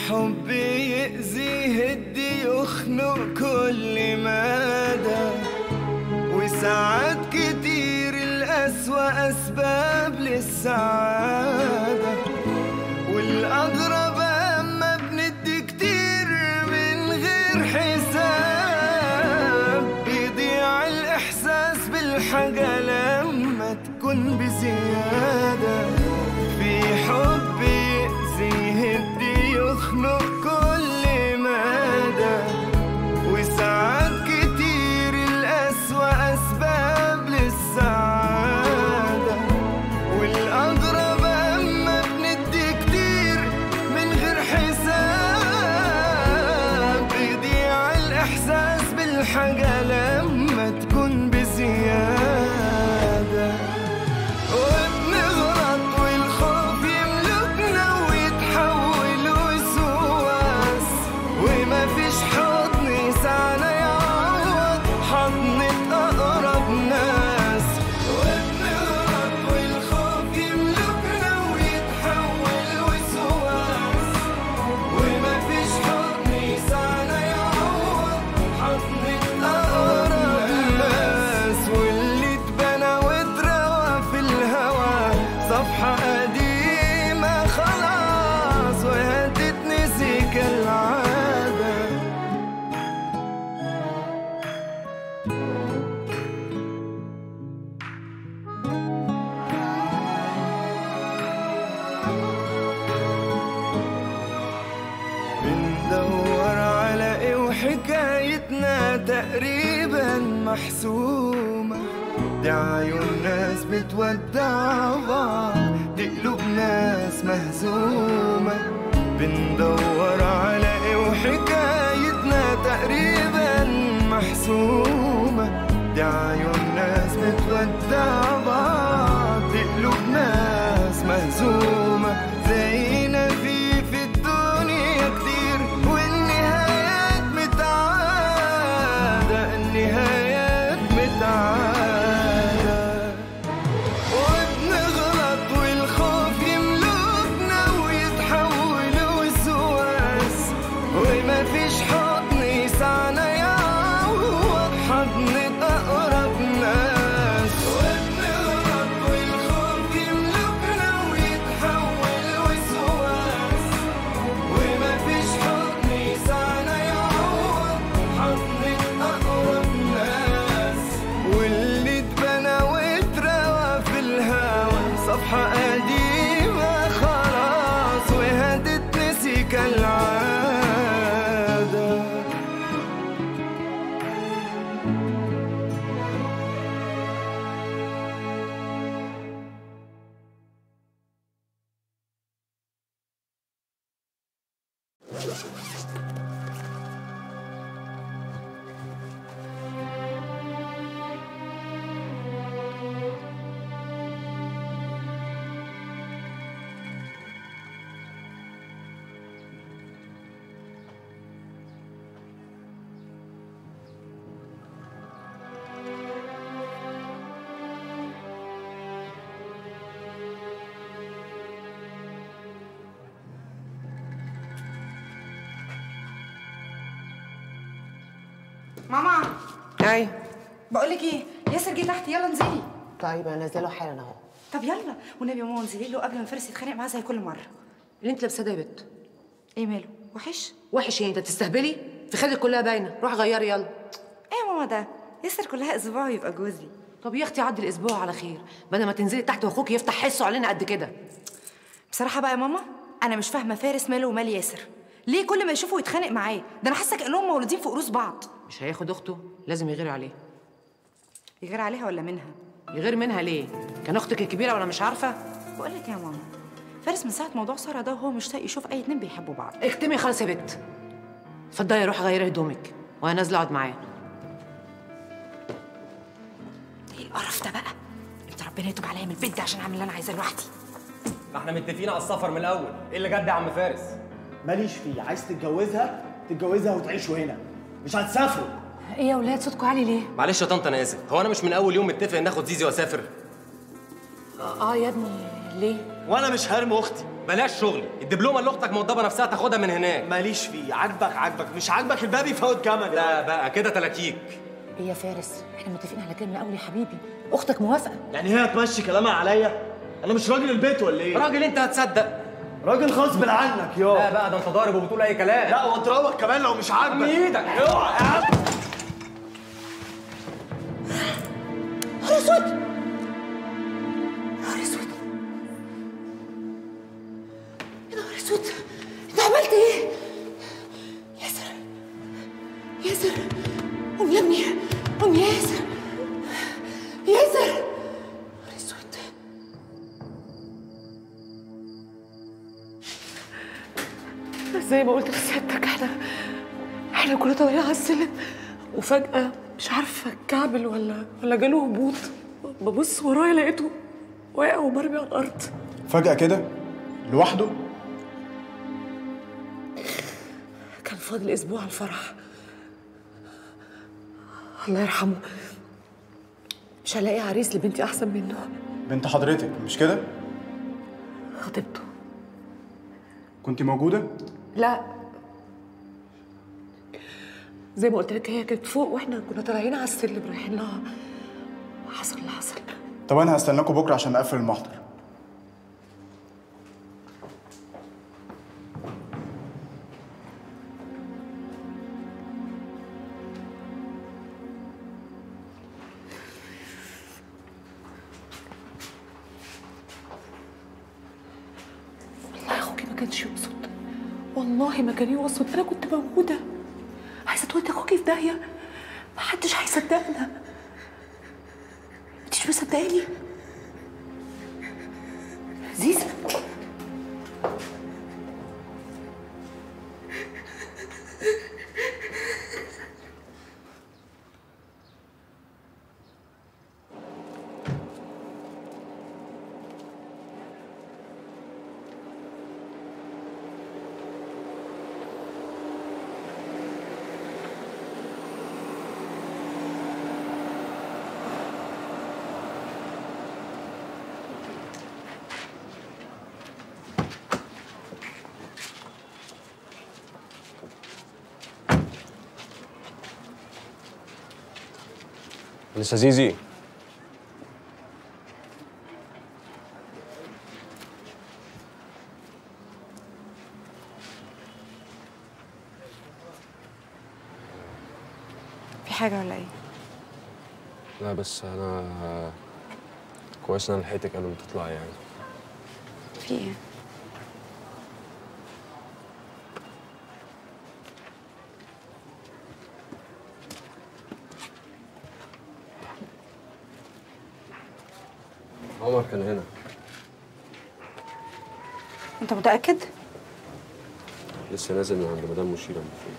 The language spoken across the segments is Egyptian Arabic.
حب يأذي يهدي يخنق كل مدى وساعات كتير الأسوأ أسباب للسعادة والأغرب أما بندي كتير من غير حساب بيضيع الإحساس بالحاجة لما تكون بزيادة في حب يأذي يهدي يخنق كل مدى وساعات كتير الأسوأ أسباب للسعادة والأغرب أما بندي كتير من غير حساب بيضيع الإحساس بالحاجة لما تكون بزيادة وبنغلط والخوف يملكنا ويتحول وسواس وما فيش حضن يسعنا يعوض حضنة أقرب ناس وبنغلط والخوف يملكنا ويتحول وسواس وما فيش حضن يسعنا يعوض حضنة أقرب ناس واللي اتبنى واتروى في الهوى صفحة قديمة خلاص وهتتنسي كالعادة بندور على ايه وحكايتنا تقريبا محسومة دي عيون ناس بتودع بعض دي قلوب ناس مهزومة بندور على ايه وحكايتنا تقريبا محسومة دي عيون ناس بتودع بعض دي قلوب ناس مهزومة زينا في في الدنيا كتير والنهايات متعادة النهايات متعادة وبنغلط والخوف يملكنا ويتحول وسواس وما فيش حضن يسعنا يعوض حضن أقرب ناس وبنغلط والخوف يملكنا ويتحول وسواس وما فيش حضن يسعنا يعوض حضن أقرب ناس واللي اتبنى واتروى في الهوى صفحة قديمة خلاص وهتتنسي كالعادة ماما اي بقول لك ايه ياسر جه تحت يلا انزلي طيب انا نازله حالا اهو طب يلا والنبي يا ماما انزلي له قبل ما فارس يتخانق معاه زي كل مره اللي انت لابساه ده يا بت ايه ماله وحش وحش يعني انت تستهبلي في خدك كلها باينه روح غيري يلا ايه يا ماما ده ياسر كلها اسبوع يبقى جوزي طب يا اختي عدي الاسبوع على خير بدل ما تنزلي تحت واخوك يفتح حسه علينا قد كده بصراحه بقى يا ماما انا مش فاهمه فارس ماله ومال ياسر ليه كل ما يشوفه يتخانق معاه ده انا حاسه كانهم مولودين في قروس بعض مش هياخد اخته لازم يغير عليه يغير عليها ولا منها يغير منها ليه كان اختك الكبيره وانا مش عارفه بقول لك يا ماما فارس من ساعه موضوع ساره ده وهو مش طايق يشوف اي اتنين بيحبوا بعض اكتمي خلاص يا بت اتفضلي روحي غيري هدومك وانا نازله اقعد معاه ايه القرف ده بقى انت ربنا يتوب عليا من البيت ده عشان اعمل اللي انا عايزاه لوحدي ما احنا متفقين على السفر من الاول ايه اللي جد يا عم فارس ماليش فيه عايز تتجوزها تتجوزها وتعيشوا هنا مش هتسافروا ايه يا ولاد صوتكم عالي ليه؟ معلش يا طنط انا اسف هو انا مش من اول يوم متفق ان اخد زيزي واسافر اه يا ابني ليه؟ وانا مش هرمي اختي بلاش شغلي الدبلومه اللي اختك موضبه نفسها تاخدها من هناك ماليش فيه عاجبك عاجبك مش عاجبك الباب يفوت كمان لا بقى كده تلاكيك ايه يا فارس احنا متفقين على كده من الاول يا حبيبي اختك موافقه يعني هي تمشي كلامها عليا انا مش راجل البيت ولا ايه راجل انت هتصدق راجل غصب عنك لا يا بقى ده انت ضارب وبتقول اي كلام لا واضربك كمان لو مش عاجبك من ايدك اوعى يا عم نهار اسود نهار اسود يا نهار اسود انت عملت ايه؟ ياسر ياسر قوم يا ابني قوم يا ياسر ياسر نهار اسود زي ما قلت لسيادتك احنا احنا كنا طالعين على السلم وفجأة مش عارفة كعبل ولا ولا جاله هبوط ببص ورايا لقيته واقع ومرمي على الأرض فجأة كده لوحده كان فاضل أسبوع على الفرح الله يرحمه مش هلاقي عريس لبنتي أحسن منه بنت حضرتك مش كده؟ خطيبته كنت موجودة؟ لا زي ما قلت لك هي كانت فوق واحنا كنا طالعين على السلم رايحين لها حصل اللي حصل طب أنا هستناكم بكرة عشان أقفل المحضر والله يا اخوكي ما كانش يقصد والله ما كان يقصد انا كنت موجوده عايزه تودي اخوكي في داهيه محدش هيصدقنا انتش مصدقاني زيزة لسه زيزي في حاجه ولا ايه لا بس انا كويس ان انا لحقتك قبل ما تطلعي يعني في ايه عمر كان هنا انت متاكد لسه نازل من عند مدام مشيرة المفروض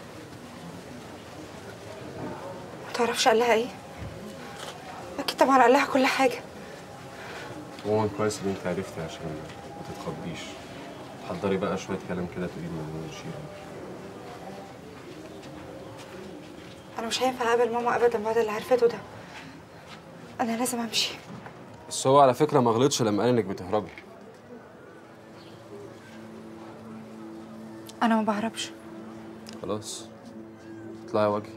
ما تعرفش قال لها ايه اكيد طبعا قال لها كل حاجه عموما كويس ان انت عرفتي عشان ما تتخضيش حضري بقى شوية كلام كده تقولي لمدام مشيرة انا مش هينفع اقابل ماما ابدا بعد اللي عرفته ده انا لازم امشي بس هو على فكرة ما غلطش لما قال انك بتهربي انا ما بعرفش خلاص اطلعي وجهي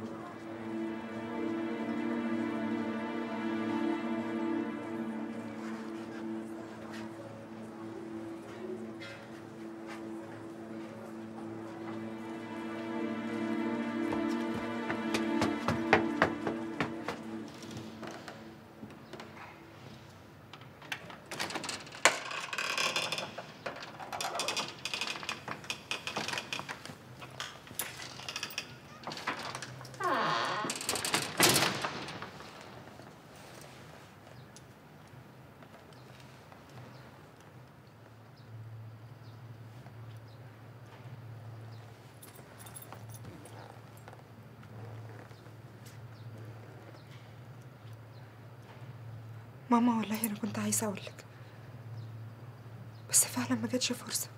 ماما والله انا كنت عايزه اقول لك بس فعلا ما جاتش فرصه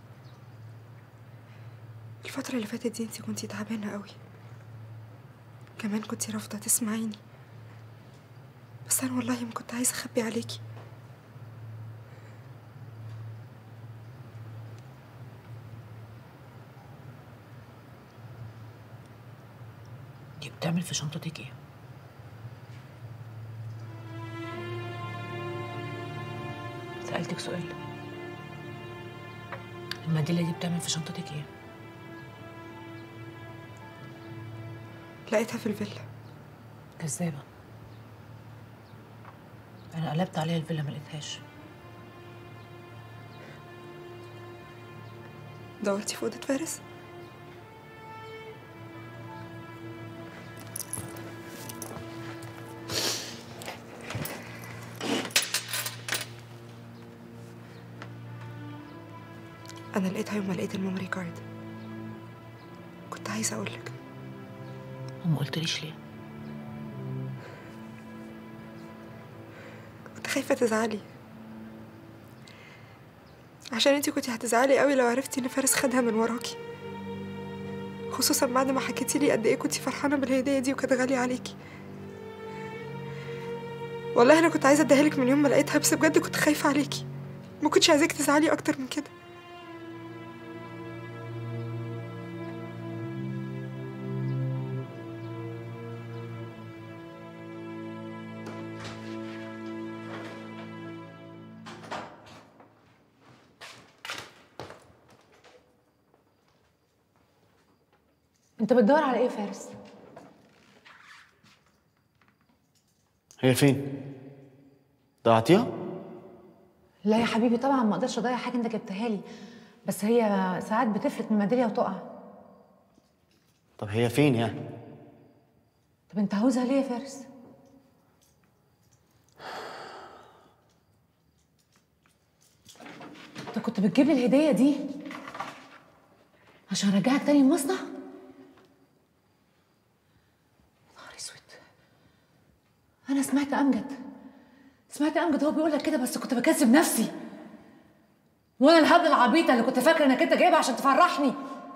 الفتره اللي فاتت دي انت كنتي تعبانه قوي كمان كنتي رافضه تسمعيني بس انا والله ما كنت عايزه اخبي عليكي دي بتعمل في شنطتك ايه سألتك سؤال المنديلة دي بتعمل في شنطتك ايه لقيتها في الفيلا كذابة أنا قلبت عليها الفيلا ما لقيتهاش دورتي في اوضه فارس انا لقيتها يوم ما لقيت الميموري كارد كنت عايزه اقول لك وما قلتليش ليه كنت خايفه تزعلي عشان انتي كنتي هتزعلي قوي لو عرفتي ان فارس خدها من وراكي خصوصا بعد ما حكيتي لي قد ايه كنتي فرحانه بالهديه دي وكانت غاليه عليكي والله انا كنت عايزه اديها لك من يوم ما لقيتها بس بجد كنت خايفه عليكي ما كنتش عايزاك تزعلي اكتر من كده أنت بتدور على إيه يا فارس؟ هي فين؟ ضيعتيها؟ لا يا حبيبي طبعا ما اقدرش اضيع حاجه انت جبتها لي بس هي ساعات بتفلت من الميداليه وتقع طب هي فين يعني؟ طب انت عاوزها ليه يا فارس انت كنت بتجيب لي الهديه دي عشان ارجعك تاني المصنع نهار اسود انا سمعت امجد سمعت امجد هو بيقول لك كده بس كنت بكذب نفسي وانا الهبله العبيطه اللي كنت فاكره انك انت جايبها عشان تفرحني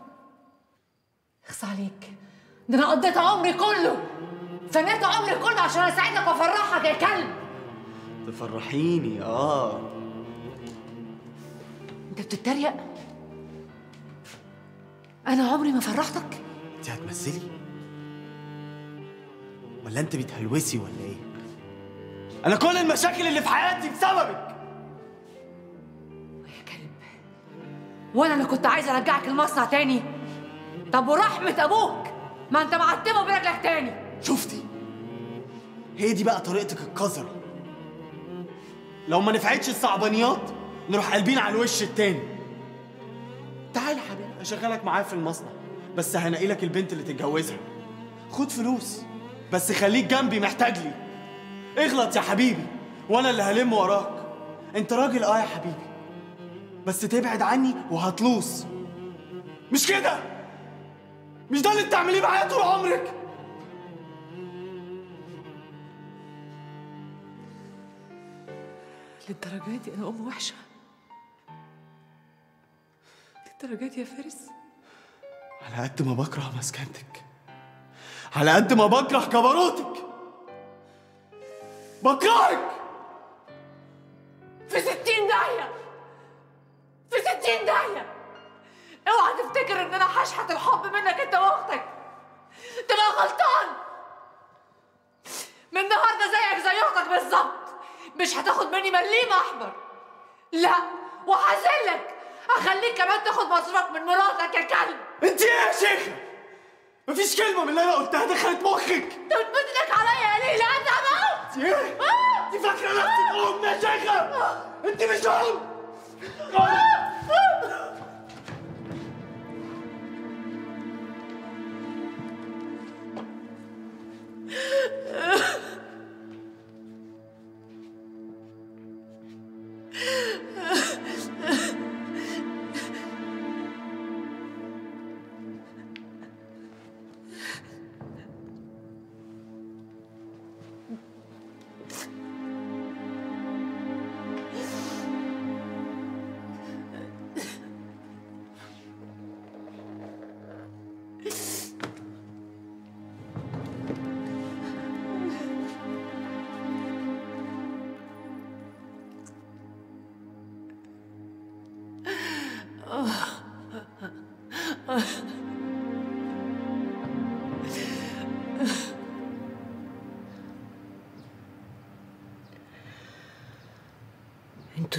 اخص عليك ده انا قضيت عمري كله فنيت عمري كله عشان اساعدك وافرحك يا كلب تفرحيني اه انت بتتريق انا عمري ما فرحتك انت هتمثلي؟ ولا انت بتهلوسي ولا ايه؟ انا كل المشاكل اللي في حياتي بسببك يا كلب وانا اللي كنت عايزه ارجعك المصنع تاني طب ورحمه ابوك ما انت معتبه برجلك تاني شفتي؟ هي دي بقى طريقتك القذرة لو ما نفعتش الصعبانيات نروح قلبين على الوش التاني تعال حبيبي اشغلك معايا في المصنع بس هنقلك البنت اللي تتجوزها خد فلوس بس خليك جنبي محتاج لي اغلط يا حبيبي وانا اللي هلم وراك انت راجل اه يا حبيبي بس تبعد عني وهتلوص مش كده مش ده اللي بتعمليه معايا طول عمرك للدرجة دي أنا أم وحشة للدرجة دي يا فارس على قد ما بكره مسكنتك على قد ما بكره جبروتك بكرهك في ستين داهية في ستين داهية اوعى تفتكر ان انا هشحت الحب منك انت واختك تبقى غلطان من النهارده زيك زي اختك بالظبط مش هتاخد مني مليم احمر لا وهذلك هخليك كمان تاخد مصروفك من مراتك يا كلب انت ايه يا شيخه مفيش كلمه من اللي انا قلتها دخلت مخك انت بتمدلك عليا يا ليلى انت موت انت ايه انت فاكره نفسك ام يا شيخه انت مش ام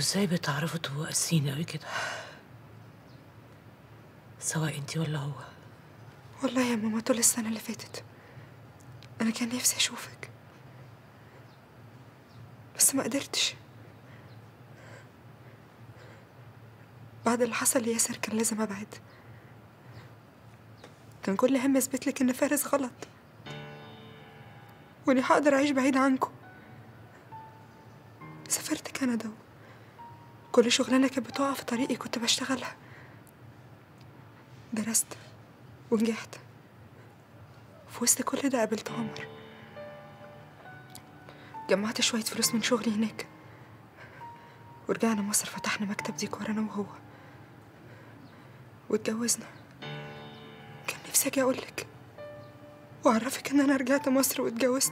ازاي بتعرفوا تبقوا قاسيين قوي كده سواء انتي ولا هو والله يا ماما طول السنة اللي فاتت أنا كان نفسي أشوفك بس ما قدرتش بعد اللي حصل لياسر كان لازم أبعد كان كل هم أثبت لك إن فارس غلط وإني هقدر أعيش بعيد عنكم سافرت كندا كل شغلانة كانت بتقع في طريقي كنت بشتغلها درست ونجحت في وسط كل ده قابلت عمر جمعت شوية فلوس من شغلي هناك ورجعنا مصر فتحنا مكتب ديكور أنا وهو واتجوزنا كان نفسي أجي أقولك وأعرفك إن أنا رجعت مصر واتجوزت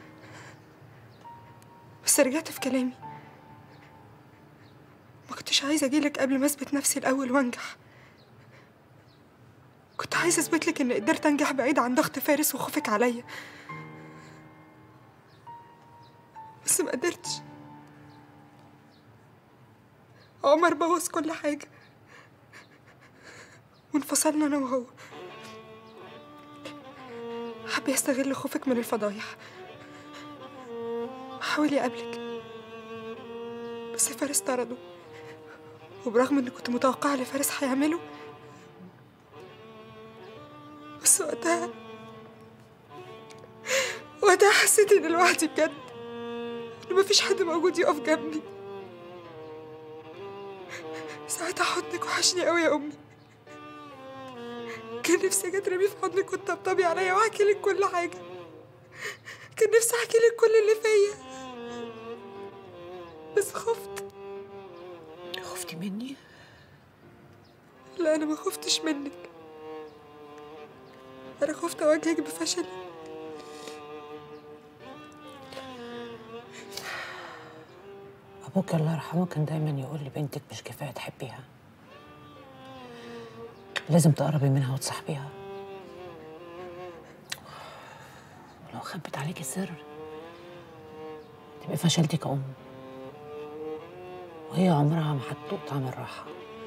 بس رجعت في كلامي ما كنتش عايزة أجيلك قبل ما أثبت نفسي الأول وأنجح كنت عايزة أثبت لك إني قدرت أنجح بعيد عن ضغط فارس وخوفك عليا بس ما قدرتش عمر بوظ كل حاجة وانفصلنا أنا وهو حب يستغل خوفك من الفضايح حاول يقابلك بس فارس طرده وبرغم اني كنت متوقعة اللي فارس هيعمله بس وقتها وقتها حسيت اني لوحدي بجد ان مفيش حد موجود يقف جنبي ساعتها حضنك وحشني قوي يا امي كان نفسي اجي اترمي في حضنك وتطبطبي عليا واحكي لك كل حاجه كان نفسي احكي لك كل اللي فيا بس خفت خفتي مني لا انا ما خفتش منك انا خفت اواجهك بفشلي ابوك الله يرحمه كان دايما يقول لي بنتك مش كفايه تحبيها لازم تقربي منها وتصاحبيها ولو خبت عليكي سر تبقي فشلتي كأم وهي عمرها ما هتدوق طعم الراحة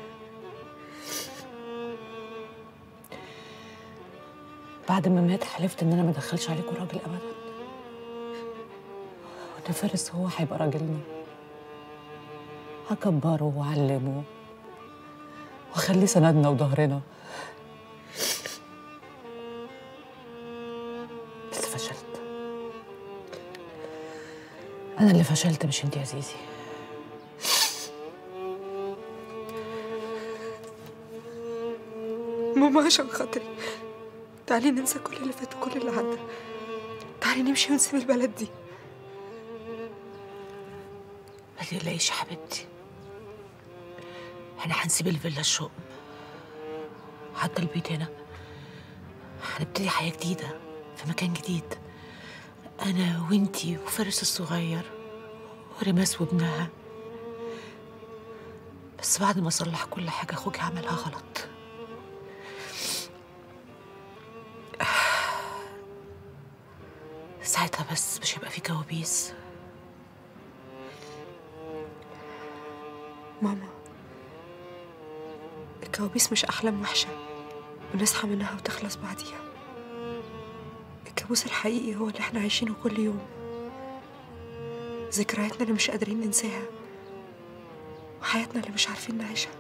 بعد ما مات حلفت ان انا ما ادخلش عليكم راجل ابدا وان فارس هو هيبقى راجلنا هكبره وأعلمه وأخليه سندنا وظهرنا بس فشلت أنا اللي فشلت مش أنت يا زيزي ماما عشان خاطري تعالي ننسى كل اللي فات وكل اللي عدى تعالي نمشي ونسيب البلد دي ما تقلقيش يا حبيبتي احنا هنسيب الفيلا الشؤم حتى البيت هنا هنبتدي حياة جديدة في مكان جديد أنا وإنتي وفارس الصغير ورماس وابنها بس بعد ما أصلح كل حاجة أخوك عملها غلط ساعتها بس مش هيبقى في كوابيس ماما الكوابيس مش أحلام وحشة بنصحى منها وتخلص بعديها الكابوس الحقيقي هو اللي احنا عايشينه كل يوم ذكرياتنا اللي مش قادرين ننساها وحياتنا اللي مش عارفين نعيشها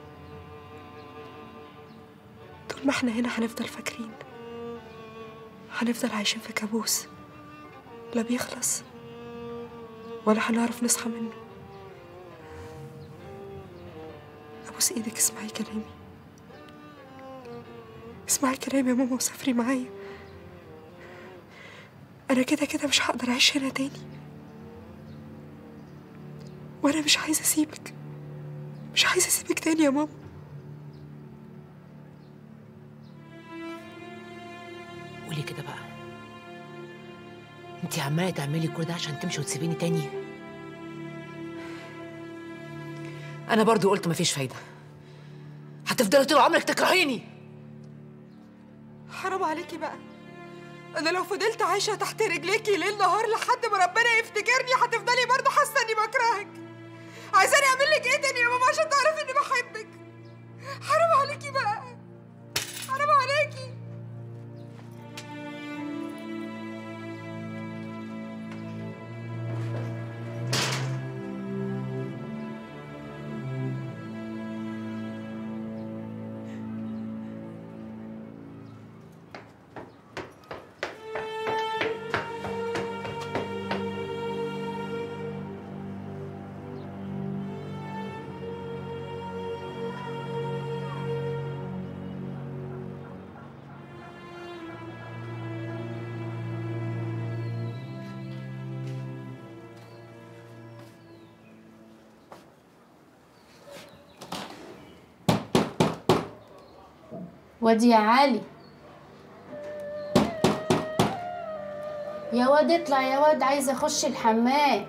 طول ما احنا هنا هنفضل فاكرين هنفضل عايشين في كابوس لا بيخلص ولا هنعرف نصحى منه ابوس ايدك اسمعي كلامي اسمعي كلامي يا ماما وسافري معايا انا كده كده مش هقدر اعيش هنا تاني وانا مش عايزه اسيبك مش عايزه اسيبك تاني يا ماما قولي كده بقى انتي عمالة تعملي كل ده عشان تمشي وتسيبيني تاني أنا برضو قلت مفيش فايدة هتفضلي طول عمرك تكرهيني حرام عليكي بقى انا لو فضلت عايشه تحت رجليكي ليل نهار لحد ما ربنا يفتكرني هتفضلي برضه حاسه اني بكرهك عايزاني اعمل لك ايه تاني يا ماما عشان تعرفي اني بحبك حرام عليكي بقى حرام عليكي واد يا علي يا واد اطلع يا واد عايزه اخش الحمام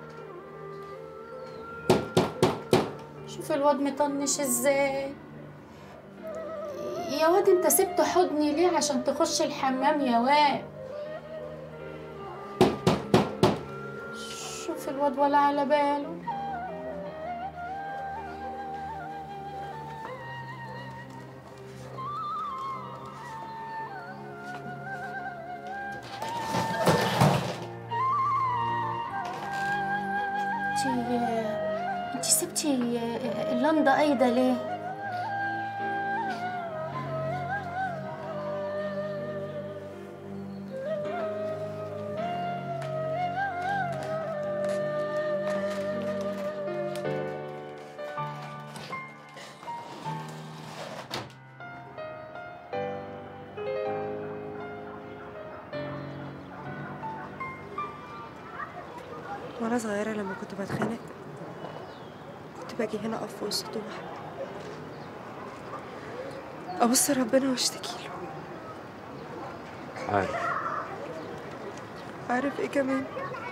شوف الواد مطنش ازاي يا واد انت سبت حضني ليه عشان تخش الحمام يا واد شوف الواد ولا على باله انتي انتي سبتي اللندا ايده ليه وانا صغيره لما كنت بتخانق كنت باجي هنا اقف فوق السطوح ابص ربنا واشتكي له عارف عارف ايه كمان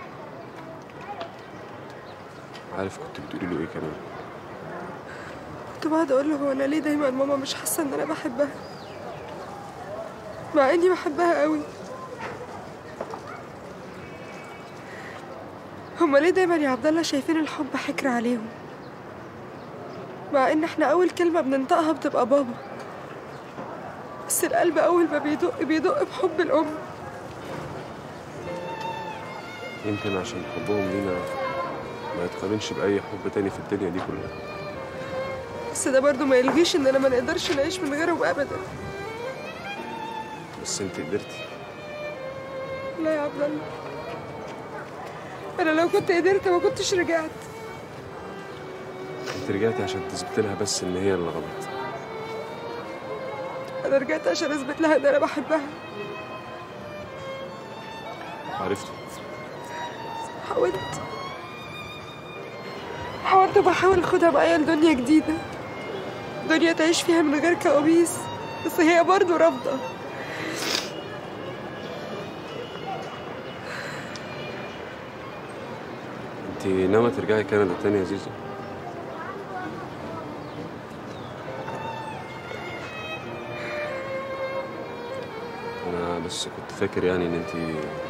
عارف كنت بتقولي له ايه كمان كنت بقعد اقول له هو انا ليه دايما ماما مش حاسه ان انا بحبها مع اني بحبها قوي هما ليه دايما يا عبد الله شايفين الحب حكر عليهم مع ان احنا اول كلمه بننطقها بتبقى بابا بس القلب اول ما بيدق بيدق بحب الام يمكن عشان حبهم لينا ما يتقارنش بأي حب تاني في الدنيا دي كلها بس ده برضو ما يلغيش اننا ما نقدرش نعيش من غيرهم ابدا بس انت قدرتي لا يا عبد الله انا لو كنت قدرت ما كنتش رجعت انت رجعتي عشان تثبت لها بس ان هي اللي غلط انا رجعت عشان اثبت لها ان انا بحبها عرفت حاولت حاولت وبحاول اخدها معايا لدنيا جديدة دنيا تعيش فيها من غير كوابيس بس هي برضه رافضة انت ناوية ترجعي كندا تاني يا زيزو انا بس كنت فاكر يعني ان انت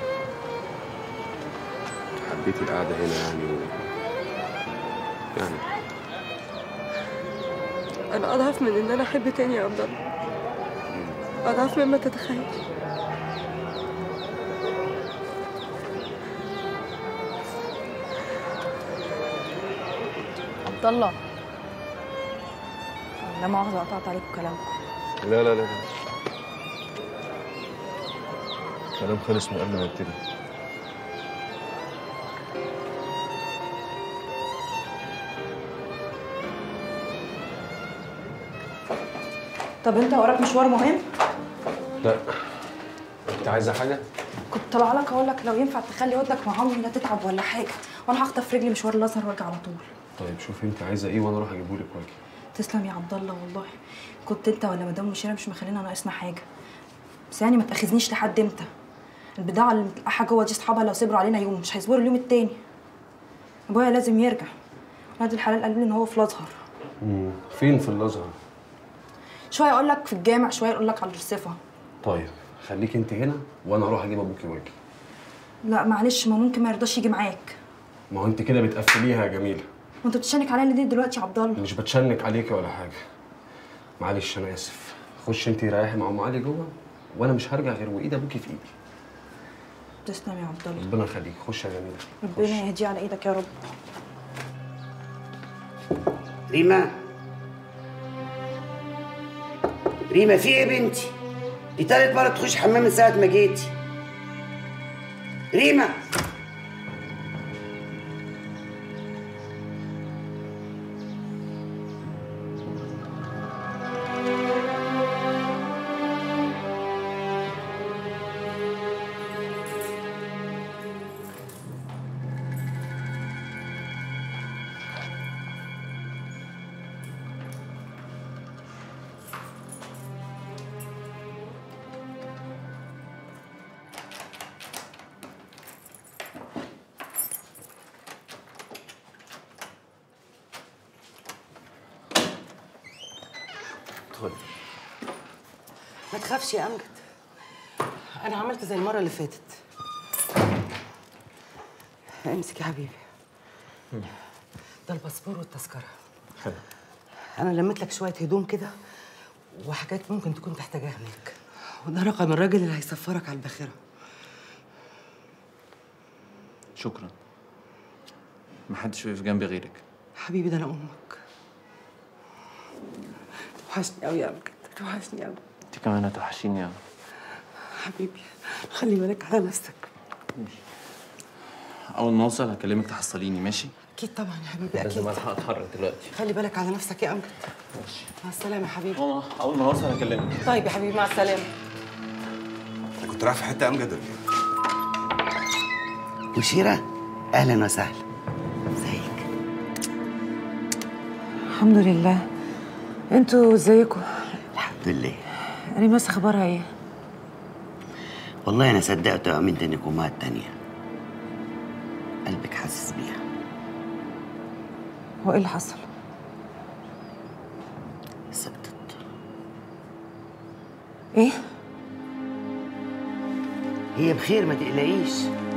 حبيتي القعدة هنا يعني و... يعني انا اضعف من ان انا احب تاني يا عبد الله اضعف مما تتخيل عبد الله لا مؤاخذة قطعت عليكم كلامكم لا لا لا لا كلام خلص من قبل ما نبتدي طب انت وراك مشوار مهم لا انت عايزة حاجة؟ كنت طالعه لك اقول لك لو ينفع تخلي ودنك معاهم لا تتعب ولا حاجه وانا هخطف رجلي مشوار الازهر وارجع على طول طيب شوفي انت عايزة ايه وانا اروح اجيبهولك واجي تسلم يا عبد الله والله كنت انت ولا مدام مشيره مش مخلينا ناقصنا حاجه بس يعني ما تاخذنيش لحد امتى البضاعه اللي متلقحه جوه دي اصحابها لو صبروا علينا يوم مش هيصبروا اليوم التاني ابويا لازم يرجع ولاد الحلال قالوا لي ان هو في الازهر مم. فين في الازهر؟ شويه اقول لك في الجامع شويه اقول لك على الرصيفه طيب خليك انت هنا وانا اروح اجيب ابوكي واجي لا معلش ما ممكن ما يرضاش يجي معاك ما هو انت كده بتقفليها يا جميله وانت بتشنك عليا ليه دلوقتي يا عبد الله مش بتشنك عليكي ولا حاجه معلش انا اسف خش انت ريحي مع ام علي جوه وانا مش هرجع غير وايد ابوكي في ايدي تسلم يا عبد الله ربنا يخليك خش يا جميله ربنا يهديه على ايدك يا رب ريما ريما في ايه يا بنتي؟ دي تالت مرة تخش حمام من ساعة ما جيتي ريما ادخلي ما تخافش يا أمجد أنا عملت زي المرة اللي فاتت امسك يا حبيبي ده الباسبور والتذكرة حلو أنا لميت لك شوية هدوم كده وحاجات ممكن تكون تحتاجها هناك وده رقم الراجل اللي هيسفرك على الباخرة شكرا محدش وقف جنبي غيرك حبيبي ده أنا أمك توحشني أوي يا أمجد توحشني أوي انت كمان هتوحشيني قوي حبيبي خلي بالك على نفسك اول ما اوصل هكلمك تحصليني ماشي أكيد طبعا يا حبيبي أكيد لازم الحق اتحرك دلوقتي خلي بالك على نفسك يا أمجد مع السلامة يا حبيبي ماما اول ما اوصل هكلمك طيب يا حبيبي مع السلامة كنت رايح في حته امجد ولا ايه؟ مشيرة أهلا وسهلا ازيك الحمد لله انتوا ازيكم الحمد لله ريماس اخبارها ايه والله أنا صدقت وأمنت إنك أمها التانية قلبك حاسس بيها هو ايه اللي حصل سكتت ايه هي بخير ما تقلقيش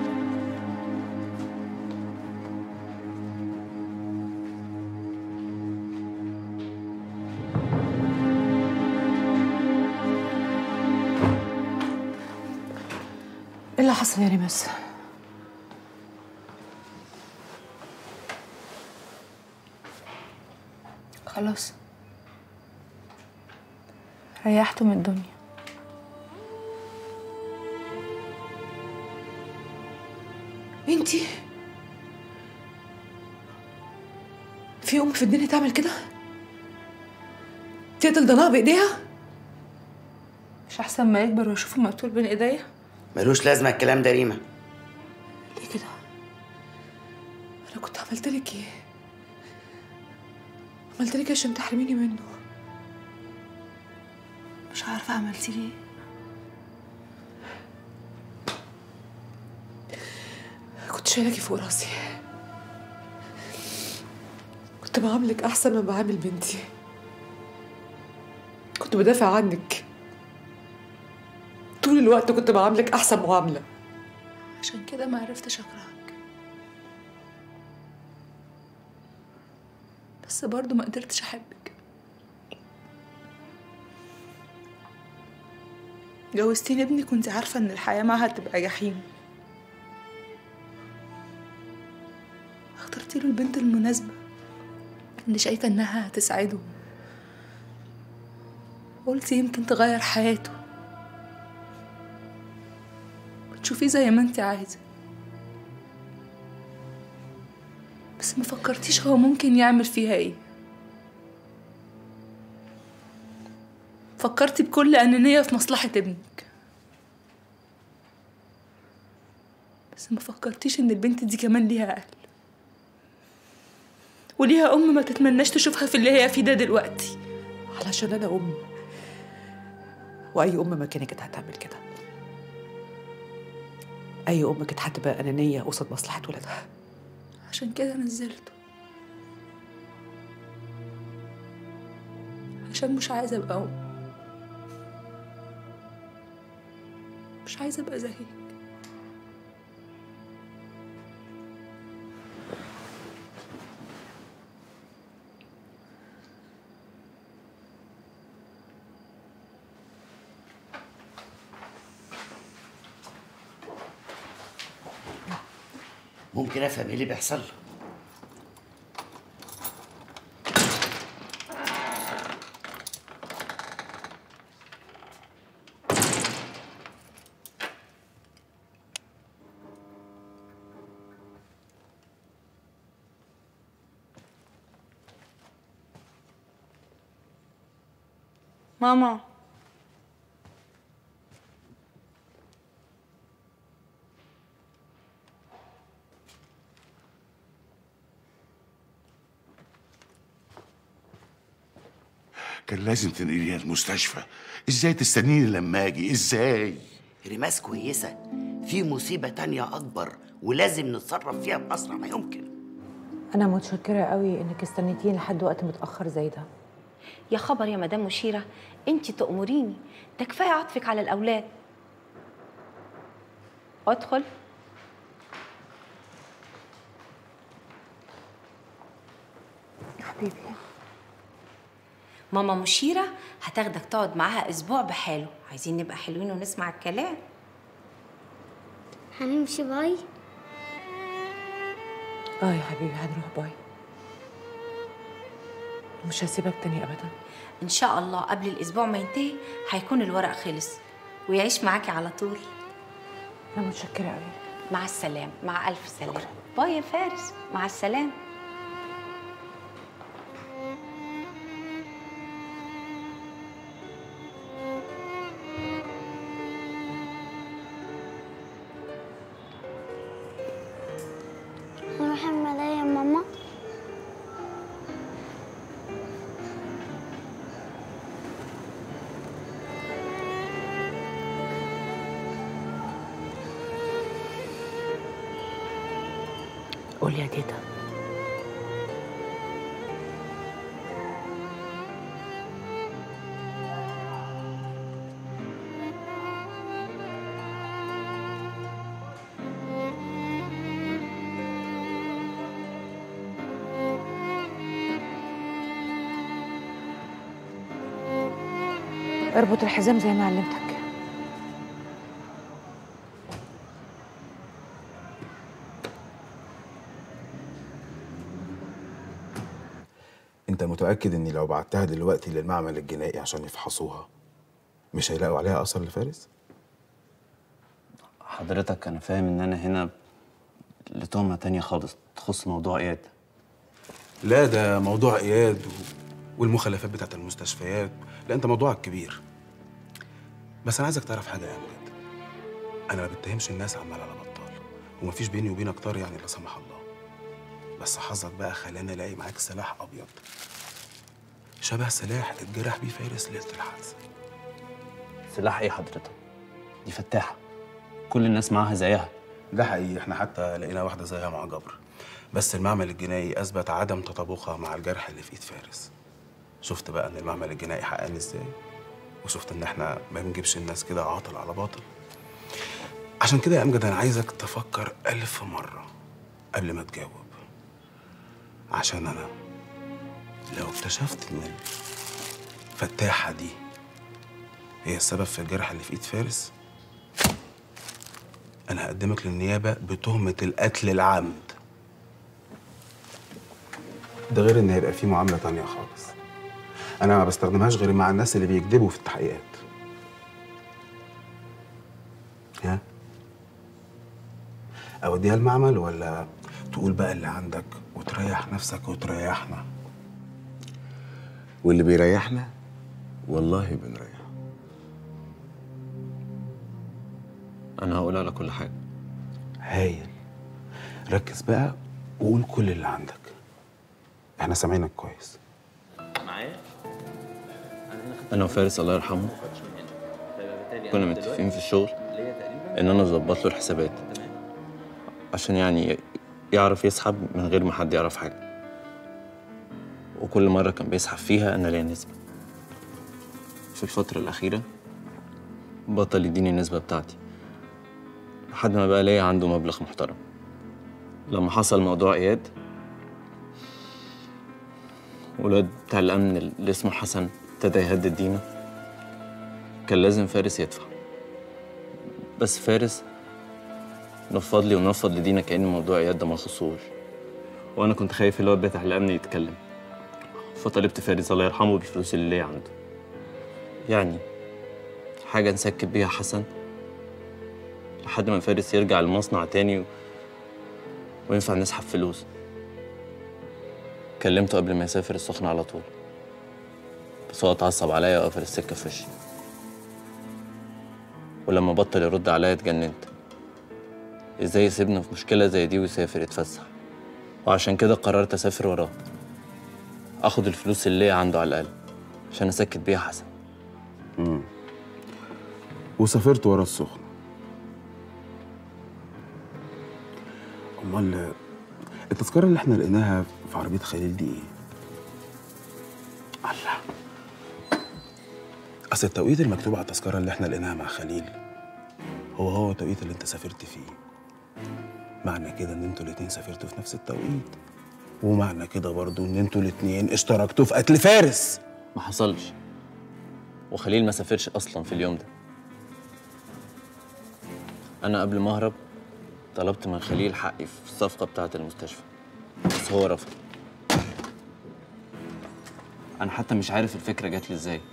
ايه اللي حصل يا ريماس خلاص ريحته من الدنيا انتي في ام في الدنيا تعمل كده تقتل ضناها بايديها مش احسن ما يكبر واشوفه مقتول بين ايديا ملوش لازمة الكلام ده ريما ليه كده انا كنت عملت لك ايه عملت لك عشان تحرميني منه مش عارفه عملتي ليه كنت شايلاكي فوق راسي كنت بعاملك احسن ما بعامل بنتي كنت بدافع عنك طول الوقت كنت بعاملك احسن معامله عشان كده ما عرفتش اكرهك بس برضه ما قدرتش احبك جوزتيني ابني كنت عارفه ان الحياه معاها تبقى جحيم اخترتي له البنت المناسبه اللي شايفه انها هتسعده قلتي يمكن تغير حياته وتشوفيه زي ما انت عايزه بس ما فكرتيش هو ممكن يعمل فيها ايه فكرتي بكل أنانية في مصلحة ابنك بس ما فكرتيش إن البنت دي كمان ليها أهل وليها أم ما تتمناش تشوفها في اللي هي فيه ده دلوقتي علشان انا ام واي ام مكاني كانت هتعمل كده اي ام كانت هتبقى انانيه قصاد مصلحه ولادها عشان كده نزلته عشان مش عايزة أبقى أم مش عايزة أبقى زيك ممكن افهم ايه اللي بيحصل له ماما كان لازم تنقليها المستشفى ازاي تستنيني لما اجي ازاي ريماس كويسه في مصيبه تانية اكبر ولازم نتصرف فيها باسرع ما يمكن أنا متشكرة قوي إنك استنيتيني لحد وقت متأخر زي ده يا خبر يا مدام مشيرة انت تأمريني ده كفاية عطفك على الأولاد ادخل حبيبي ماما مشيرة هتاخدك تقعد معاها أسبوع بحاله عايزين نبقى حلوين ونسمع الكلام هنمشي باي آه يا حبيبي هنروح باي مش هسيبك تاني أبدا إن شاء الله قبل الأسبوع ما ينتهي هيكون الورق خلص ويعيش معاكي على طول أنا متشكرة قوي مع السلامة مع ألف سلامة باي يا فارس مع السلامة نروح الملاهي يا ماما قول يا تيتا اربط الحزام زي ما علمتك انت متأكد اني لو بعتها دلوقتي للمعمل الجنائي عشان يفحصوها مش هيلاقوا عليها اثر لفارس؟ حضرتك انا فاهم ان انا هنا لتهمة تانية خالص تخص موضوع اياد لا ده موضوع اياد و... والمخلفات بتاعت المستشفيات لا انت موضوعك كبير بس انا عايزك تعرف حاجه يا امجد انا ما بتهمش الناس عمال على بطال ومفيش بيني وبينك طار يعني لا سمح الله بس حظك بقى خلاني الاقي معاك سلاح ابيض شبه سلاح اتجرح بيه فارس ليله الحادثه سلاح ايه حضرتك دي فتاحة كل الناس معاها زيها ده حقيقي احنا حتى لقينا واحده زيها مع جبر بس المعمل الجنائي اثبت عدم تطابقها مع الجرح اللي في ايد فارس شفت بقى ان المعمل الجنائي حققني ازاي وشفت ان احنا ما بنجيبش الناس كده عاطل على باطل عشان كده يا امجد انا عايزك تفكر الف مره قبل ما تجاوب عشان انا لو اكتشفت ان الفتاحه دي هي السبب في الجرح اللي في ايد فارس انا هقدمك للنيابه بتهمه القتل العمد ده غير ان هيبقى في معامله تانية خالص انا ما بستخدمهاش غير مع الناس اللي بيكذبوا في التحقيقات ها اوديها المعمل ولا تقول بقى اللي عندك وتريح نفسك وتريحنا واللي بيريحنا والله بنريح انا هقول على كل حاجة هايل ركز بقى وقول كل اللي عندك احنا سامعينك كويس معايا انا وفارس الله يرحمه كنا متفقين في الشغل ان انا اظبط له الحسابات عشان يعني يعرف يسحب من غير ما حد يعرف حاجه وكل مره كان بيسحب فيها انا ليا نسبه في الفتره الاخيره بطل يديني النسبه بتاعتي لحد ما بقى ليا عنده مبلغ محترم لما حصل موضوع اياد والواد بتاع الامن اللي اسمه حسن ابتدى يهدد دينا كان لازم فارس يدفع بس فارس نفض لي ونفض لدينا كأن موضوع إياد ده ما يخصوش وأنا كنت خايف الواد بتاع الأمن يتكلم فطلبت فارس الله يرحمه بالفلوس اللي ليا عنده يعني حاجة نسكت بيها حسن لحد ما فارس يرجع المصنع تاني و... وينفع نسحب فلوس كلمته قبل ما يسافر السخنة على طول بس هو اتعصب عليا وقفل السكة في وشي ولما بطل يرد عليا اتجننت ازاي يسيبنا في مشكلة زي دي ويسافر يتفسح وعشان كده قررت اسافر وراه اخد الفلوس اللي ليا عنده على الاقل عشان اسكت بيها حسن امم وسافرت ورا السخنة امال التذكرة اللي احنا لقيناها في عربية خليل دي ايه؟ الله اصل التوقيت المكتوب على التذكرة اللي احنا لقيناها مع خليل هو هو التوقيت اللي انت سافرت فيه معنى كده ان انتوا الاتنين سافرتوا في نفس التوقيت ومعنى كده برضو ان انتوا الاتنين اشتركتوا في قتل فارس ما حصلش وخليل ما سافرش اصلا في اليوم ده انا قبل ما اهرب طلبت من خليل حقي في الصفقه بتاعه المستشفى بس هو رفض انا حتى مش عارف الفكره جات لي ازاي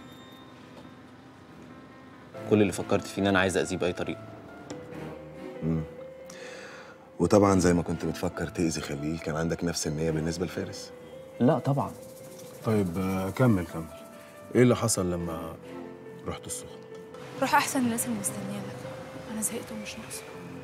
كل اللي فكرت فيه ان انا عايز اذيه باي طريقه مم. وطبعا زي ما كنت بتفكر تأذي خليل كان عندك نفس النية بالنسبة لفارس لا طبعا طيب آه، كمل كمل ايه اللي حصل لما رحت السخنة؟ روح احسن الناس اللي مستنيه لك انا زهقت ومش ناقصه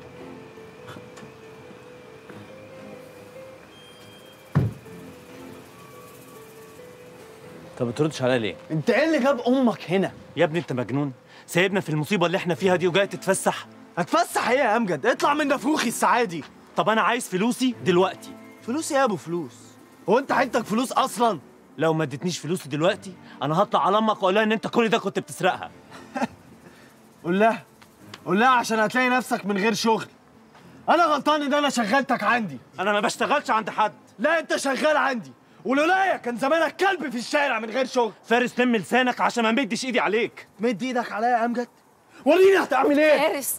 طب بتردش عليا ليه؟ انت ايه اللي جاب امك هنا يا ابني انت مجنون سايبنا في المصيبه اللي احنا فيها دي وجاي تتفسح هتفسح ايه يا امجد اطلع من نافوخي السعادي طب انا عايز فلوسي دلوقتي فلوس ايه يا ابو فلوس هو انت عندك فلوس اصلا لو ما اديتنيش فلوسي دلوقتي انا هطلع على امك واقول لها ان انت كل ده كنت بتسرقها قول لها قول لها عشان هتلاقي نفسك من غير شغل انا غلطان ان انا شغلتك عندي انا ما بشتغلش عند حد لا انت شغال عندي ولولايا كان زمانك كلب في الشارع من غير شغل فارس لم لسانك عشان ما مدش ايدي عليك مد ايدك عليا يا امجد وريني هتعمل ايه فارس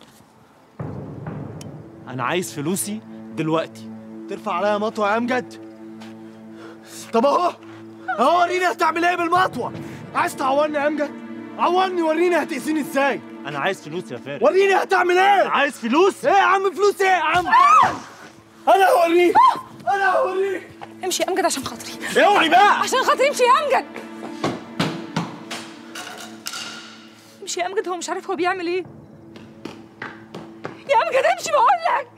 انا عايز فلوسي دلوقتي ترفع عليا مطوه يا امجد طب اهو اهو وريني هتعمل ايه بالمطوه عايز تعورني يا امجد عورني وريني هتأذيني ازاي انا عايز فلوس يا فارس وريني هتعمل ايه عايز فلوس ايه يا عم فلوس ايه يا عم انا هوريك انا هوريك امشي يا امجد عشان خاطري اوعي بقى عشان خاطري امشي يا امجد امشي يا امجد هو مش عارف هو بيعمل ايه يا امجد امشي بقول لك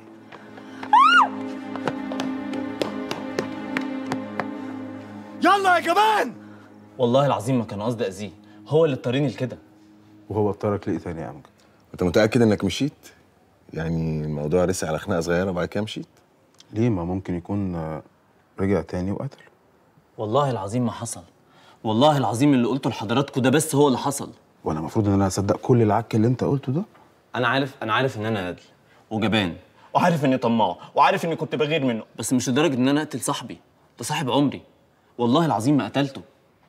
يلا يا جبان والله العظيم ما كان قصدي اذيه هو اللي اضطرني لكده وهو اضطرك ليه تاني يا امجد؟ انت متأكد انك مشيت؟ يعني الموضوع رسي على خناقة صغيرة وبعد كده مشيت؟ ليه ما ممكن يكون آه، رجع تاني وقتل والله العظيم ما حصل والله العظيم اللي قلته لحضراتكم ده بس هو اللي حصل وانا المفروض ان انا اصدق كل العك اللي انت قلته ده انا عارف انا عارف ان انا نادل وجبان وعارف اني طماع وعارف اني كنت بغير منه بس مش لدرجه ان انا اقتل صاحبي ده صاحب عمري والله العظيم ما قتلته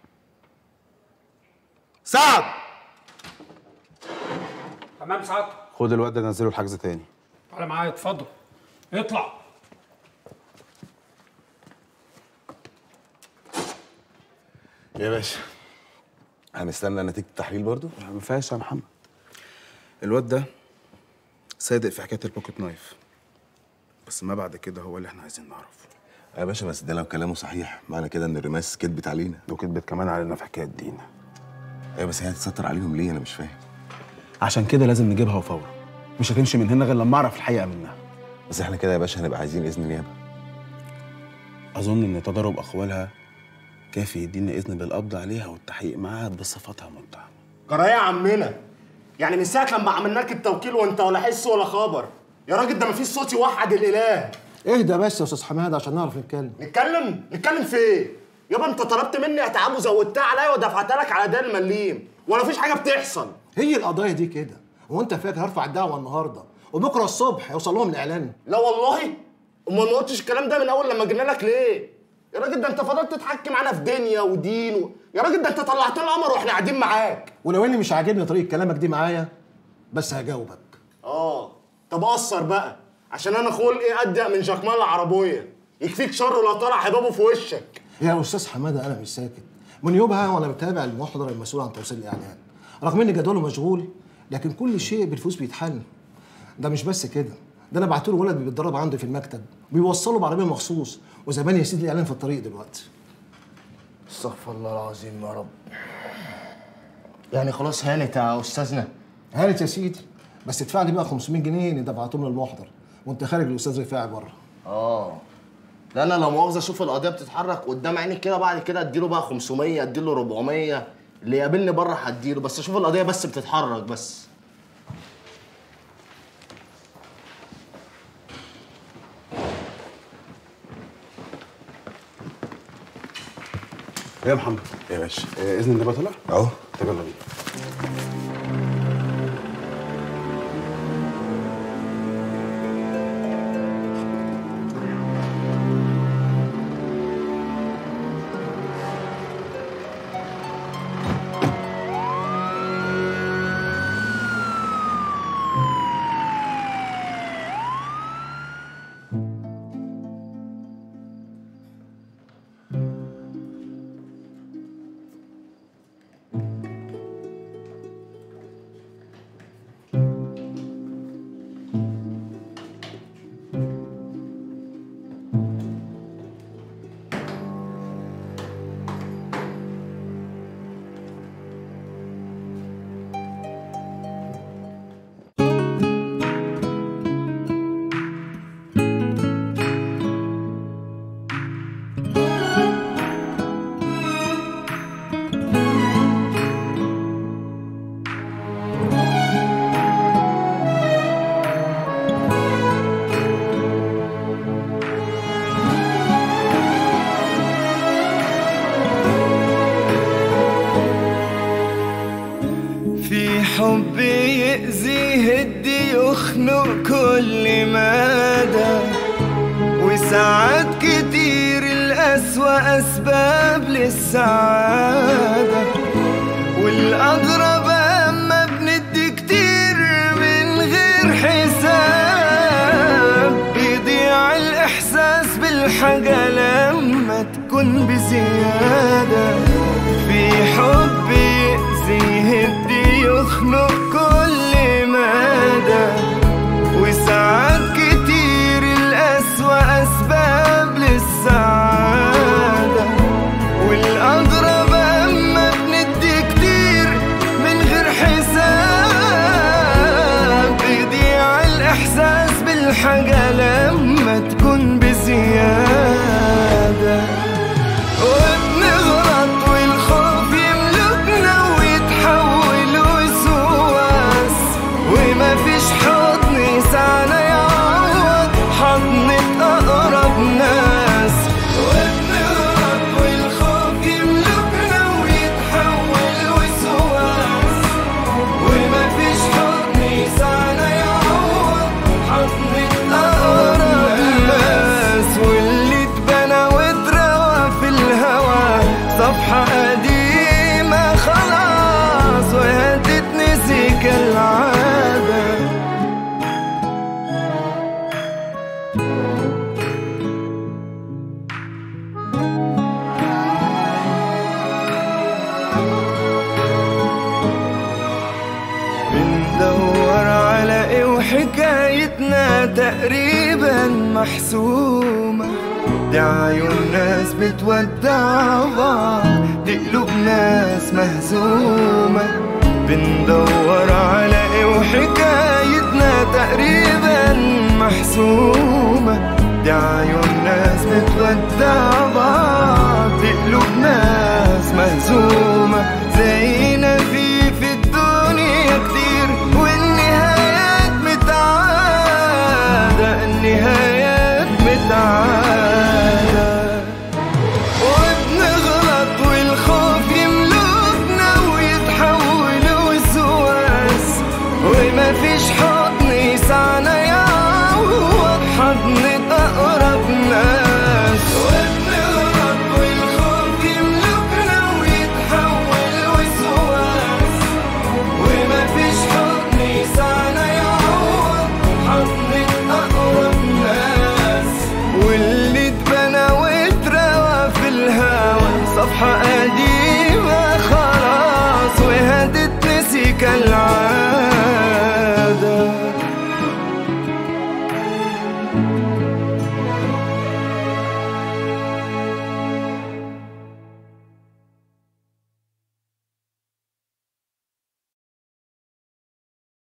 سعد تمام سعادة خد الواد ده نزله الحجز تاني تعالى معايا اتفضل اطلع يا باشا هنستنى نتيجة التحليل برضو؟ ما فيهاش يا محمد الواد ده صادق في حكايه البوكيت نايف بس ما بعد كده هو اللي احنا عايزين نعرفه يا باشا بس ده لو كلامه صحيح معنى كده ان الرماس كدبت علينا وكدبت كمان علينا في حكايه دينا ايوه بس هي هتستر عليهم ليه انا مش فاهم عشان كده لازم نجيبها وفورا مش هتمشي من هنا غير لما اعرف الحقيقه منها بس احنا كده يا باشا هنبقى عايزين اذن نيابه اظن ان تضارب اقوالها كافي يدينا اذن بالقبض عليها والتحقيق معاها بصفتها متهمه جرايه يا عمنا يعني من ساعه لما عملنا لك التوكيل وانت ولا حس ولا خبر يا راجل ده مفيش صوت يوحد الاله اهدى بس يا استاذ حماده عشان نعرف نتكلم نتكلم نتكلم في ايه يابا انت طلبت مني اتعاب وزودتها عليا ودفعتها لك على دين المليم ولا فيش حاجه بتحصل هي القضايا دي كده هو انت فاكر هرفع الدعوه النهارده وبكره الصبح يوصل لهم الاعلان لا والله امال ما قلتش الكلام ده من اول لما جينا لك ليه يا راجل ده انت فضلت تحكي معانا في دنيا ودين و... يا راجل ده انت طلعت لنا القمر واحنا قاعدين معاك ولو اني مش عاجبني طريقه كلامك دي معايا بس هجاوبك اه طب قصر بقى عشان انا خلقي اضيق من شكمان العربيه يكفيك شر ولا طلع حبابه في وشك يا استاذ حماده انا مش ساكت من يومها وانا بتابع المحضر المسؤول عن توصيل الاعلان رغم ان جدوله مشغول لكن كل شيء بالفلوس بيتحل ده مش بس كده ده انا بعت له ولد بيتدرب عندي في المكتب بيوصله بعربيه مخصوص وزمان يا سيدي الاعلان في الطريق دلوقتي استغفر الله العظيم يا رب يعني خلاص هانت يا استاذنا هانت يا سيدي بس ادفع لي بقى 500 جنيه اللي دفعتهم للمحضر وانت خارج الاستاذ رفاعي بره اه ده انا لو مؤاخذه اشوف القضيه بتتحرك قدام عيني كده بعد كده اديله بقى 500 اديله 400 اللي يقابلني بره هديله بس اشوف القضيه بس بتتحرك بس ايه يا محمد يا باشا إيه اذن النبي طلع اهو طب يلا بينا في حب يأذي يهدي يخنق كل مدى وساعات كتير الأسوأ أسباب للسعادة والأغرب أما بندي كتير من غير حساب بيضيع الإحساس بالحاجة لما تكون بزيادة في حب يأذي يهدي يخنق كل مدى وساعات كتير الأسوأ أسباب للسعادة والأغرب أما بندي كتير من غير حساب بيضيع الإحساس بالحاجة لما تكون بزيادة وبنغلط والخوف يملكنا ويتحول وسواس وما فيش حضن يسعنا يعوض حضنة أقرب ناس وبنغلط والخوف يملكنا ويتحول وسواس وما فيش حضن يسعنا يعوض حضنة أقرب ناس واللي اتبنى واتروى في الهوى صفحة قديمة خلاص وهي تتنسي كالعادة بندور على ايه وحكايتنا تقريبا محسومة دي عيون ناس بتودع بعض دي قلوب ناس مهزومة بندور على ايه وحكايتنا تقريبا محسومة دي عيون ناس بتودع بعض دي قلوب ناس مهزومة زينا في في الدنيا كتير والنهايات متعادة النهايات متعادة وبنغلط والخوف يملكنا ويتحول وسواس وما فيش حب